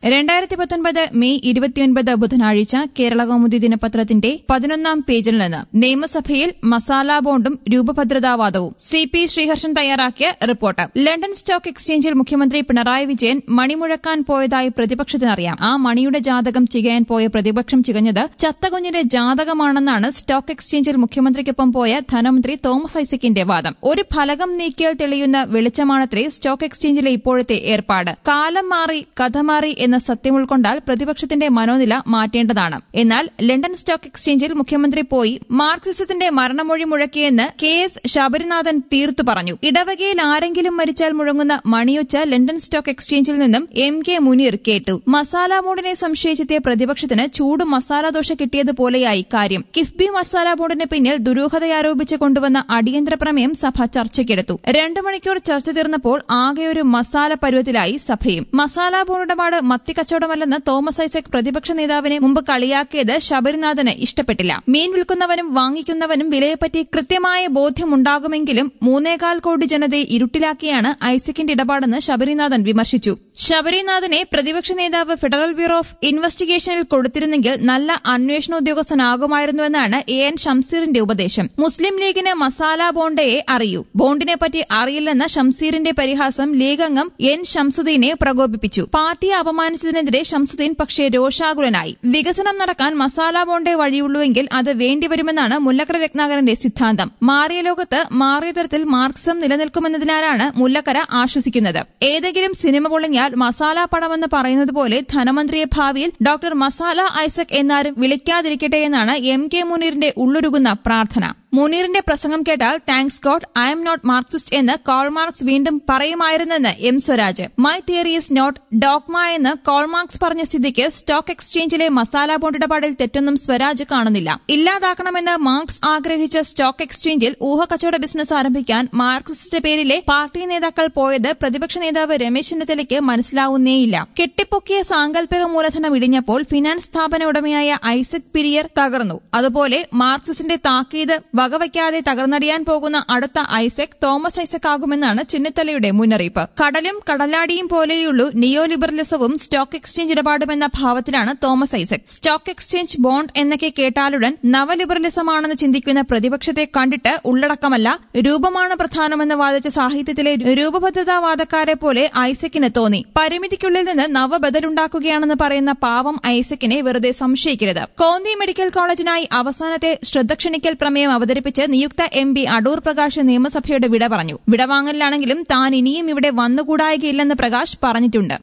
രണ്ടായിരത്തി പത്തൊൻപത് മെയ് ഇരുപത്തിയൊൻപത് ബുധനാഴ്ച കേരള കൗമുദി ദിനപത്രത്തിന്റെ പതിനൊന്നാം പേജിൽ നിന്ന് നിയമസഭയിൽ മസാല ബോണ്ടും രൂപഭദ്രതാവാദവും സി പി ശ്രീഹർഷൻ തയ്യാറാക്കിയ റിപ്പോർട്ട് ലണ്ടൻ സ്റ്റോക്ക് എക്സ്ചേഞ്ചിൽ മുഖ്യമന്ത്രി പിണറായി വിജയൻ മണിമുഴക്കാൻ പോയതായി പ്രതിപക്ഷത്തിനറിയാം ആ മണിയുടെ ജാതകം ചികയാൻ പോയ പ്രതിപക്ഷം ചികഞ്ഞത് ചത്തകുഞ്ഞിന്റെ ജാതകമാണെന്നാണ് സ്റ്റോക്ക് എക്സ്ചേഞ്ചിൽ മുഖ്യമന്ത്രിക്കൊപ്പം പോയ ധനമന്ത്രി തോമസ് ഐസക്കിന്റെ വാദം ഒരു ഫലകം നീക്കിയാൽ തെളിയുന്ന വെളിച്ചമാണത്രേ സ്റ്റോക്ക് എക്സ്ചേഞ്ചിലെ ഇപ്പോഴത്തെ ഏർപ്പാട് കാലം മാറി കഥ മാറി എന്ന സത്യം ഉൾക്കൊണ്ടാൽ പ്രതിപക്ഷത്തിന്റെ മനോനില മാറ്റേണ്ടതാണ് എന്നാൽ ലണ്ടൻ സ്റ്റോക്ക് എക്സ്ചേഞ്ചിൽ മുഖ്യമന്ത്രി പോയി മാർക്സിസത്തിന്റെ മരണമൊഴി മുഴക്കിയെന്ന് കെ എസ് ശബരിനാഥൻ തീർത്തു പറഞ്ഞു ഇടവകയിൽ ആരെങ്കിലും മരിച്ചാൽ മുഴങ്ങുന്ന മണിയൊച്ച ലണ്ടൻ സ്റ്റോക്ക് എക്സ്ചേഞ്ചിൽ നിന്നും എം കെ മുനീർ കേട്ടു മസാല ബോർഡിനെ സംശയിച്ചെത്തിയ പ്രതിപക്ഷത്തിന് ചൂട് മസാല ദോശ കിട്ടിയതുപോലെയായി കാര്യം കിഫ്ബി മസാല ബോർഡിന് പിന്നിൽ ദുരൂഹതയാരോപിച്ച് കൊണ്ടുവന്ന അടിയന്തര പ്രമേയം സഭ ചർച്ചയ്ക്കെടുത്തു രണ്ടു മണിക്കൂർ ചർച്ച തീർന്നപ്പോൾ ആകെ ഒരു മസാല പരുവത്തിലായി സഭയും മസാല ബോർഡ് ഇടപാട് മത്തിക്കച്ചവടമല്ലെന്ന് തോമസ് ഐസക് പ്രതിപക്ഷ നേതാവിനെ മുമ്പ് കളിയാക്കിയത് ശബരിനാഥന് ഇഷ്ടപ്പെട്ടില്ല മീൻ വിൽക്കുന്നവനും വാങ്ങിക്കുന്നവനും വിലയെപ്പറ്റി കൃത്യമായ ബോധ്യമുണ്ടാകുമെങ്കിലും മൂന്നേകാൽ കോടി ജനതയെ ഇരുട്ടിലാക്കിയാണ് ഐസക്കിന്റെ ഇടപാടെന്ന് ശബരിനാഥൻ വിമർശിച്ചു ശബരിനാഥനെ പ്രതിപക്ഷ നേതാവ് ഫെഡറൽ ബ്യൂറോ ഓഫ് ഇൻവെസ്റ്റിഗേഷനിൽ കൊടുത്തിരുന്നെങ്കിൽ നല്ല അന്വേഷണ ഉദ്യോഗസ്ഥനാകുമായിരുന്നുവെന്നാണ് എ എൻ ഷംസീറിന്റെ ഉപദേശം മുസ്ലിം ലീഗിന് മസാല ബോണ്ടയെ അറിയൂ ബോണ്ടിനെ പറ്റി അറിയില്ലെന്ന ഷംസീറിന്റെ പരിഹാസം ലീഗ് അംഗം എൻ ഷംസുദ്ദീനെ പ്രകോപിപ്പിച്ചു പാർട്ടിയെ അപമാനിച്ചതിനെതിരെ ഷംസുദ്ദീൻ പക്ഷേ രോഷാകുലനായി വികസനം നടക്കാൻ മസാല ബോണ്ടേ വഴിയുള്ളൂവെങ്കിൽ അത് വേണ്ടിവരുമെന്നാണ് മുല്ലക്കര രത്നാകരന്റെ സിദ്ധാന്തം മാറിയ ലോകത്ത് മാറിയ തരത്തിൽ മാർക്സിസം നിലനിൽക്കുമെന്നതിനാലാണ് മുല്ലക്കര ആശ്വസിക്കുന്നത് ഏതെങ്കിലും സിനിമ പൊളിഞ്ഞാൽ മസാല പടമെന്ന് പറയുന്നത് പോലെ ധനമന്ത്രിയെ ഭാവിയിൽ ഡോക്ടർ മസാല ഐസക് എന്നാരും വിളിക്കാതിരിക്കട്ടെ എന്നാണ് എം കെ മുനീറിന്റെ ഉള്ളുരുകുന്ന പ്രാർത്ഥന മുനീറിന്റെ പ്രസംഗം കേട്ടാൽ thanks God I am not Marxist എന്ന് കോൾമാർക്സ് വീണ്ടും പറയുമായിരുന്നെന്ന് M Swaraj my theory is not dogma എന്ന് കോൾമാർക്സ് പറഞ്ഞ സ്ഥിതിക്ക് സ്റ്റോക്ക് എക്സ്ചേഞ്ചിലെ മസാല ബോണ്ട് ഇടപാടിൽ തെറ്റൊന്നും സ്വരാജ് കാണുന്നില്ല ഇല്ലാതാക്കണമെന്ന് മാർക്സ് ആഗ്രഹിച്ച സ്റ്റോക്ക് എക്സ്ചേഞ്ചിൽ ഊഹക്കച്ചവട ബിസിനസ് ആരംഭിക്കാൻ മാർക്സിസ്റ്റ് പേരിലെ പാർട്ടി നേതാക്കൾ പോയത് പ്രതിപക്ഷ നേതാവ് രമേശ് ചെന്നിത്തലയ്ക്ക് മനസ്സിലാവുന്നേയില്ല കെട്ടിപ്പൊക്കിയ സാങ്കല്പിക മൂലധനം ഇടിഞ്ഞപ്പോൾ ഫിനാൻസ് സ്ഥാപന ഉടമയായ ഐസക് പിരിയർ തകർന്നു അതുപോലെ മാർക്സിസിന്റെ താക്കീത് വകവയ്ക്കാതെ തകർന്നടിയാൻ പോകുന്ന അടുത്ത ഐസക് തോമസ് ഐസക് ആകുമെന്നാണ് ചെന്നിത്തലയുടെ മുന്നറിയിപ്പ് കടലും കടലാടിയും പോലെയുള്ളൂ നിയോ ലിബറലിസവും സ്റ്റോക്ക് എക്സ്ചേഞ്ച് ഇടപാടുമെന്ന ഭാവത്തിലാണ് Thomas Isaac stock exchange bond എന്നൊക്കെ കേട്ടാലുടൻ നവലിബറലിസമാണെന്ന് ചിന്തിക്കുന്ന പ്രതിപക്ഷത്തെ കണ്ടിട്ട് ഉള്ളടക്കമല്ല രൂപമാണ് പ്രധാനമെന്ന് വാദിച്ച സാഹിത്യത്തിലെ രൂപബദ്ധതാവാദക്കാരെ പോലെ ഐസക്കിന് തോന്നി പരിമിതിക്കുള്ളിൽ നിന്ന് നവബദലുണ്ടാക്കുകയാണെന്ന് പറയുന്ന പാവം ഐസക്കിനെ വെറുതെ സംശയിക്കരുത് കോന്നി മെഡിക്കൽ കോളേജിനായി അവസാനത്തെ ശ്രദ്ധ ക്ഷണിക്കൽ പ്രമേയം അവതരിപ്പിച്ച് നിയുക്ത എം പി അടൂർ പ്രകാശ് നിയമസഭയുടെ വിട പറഞ്ഞു വിടവാങ്ങലിലാണെങ്കിലും താൻ ഇനിയും ഇവിടെ വന്നുകൂടായികയില്ലെന്ന് പ്രകാശ് പറഞ്ഞിട്ടുണ്ട്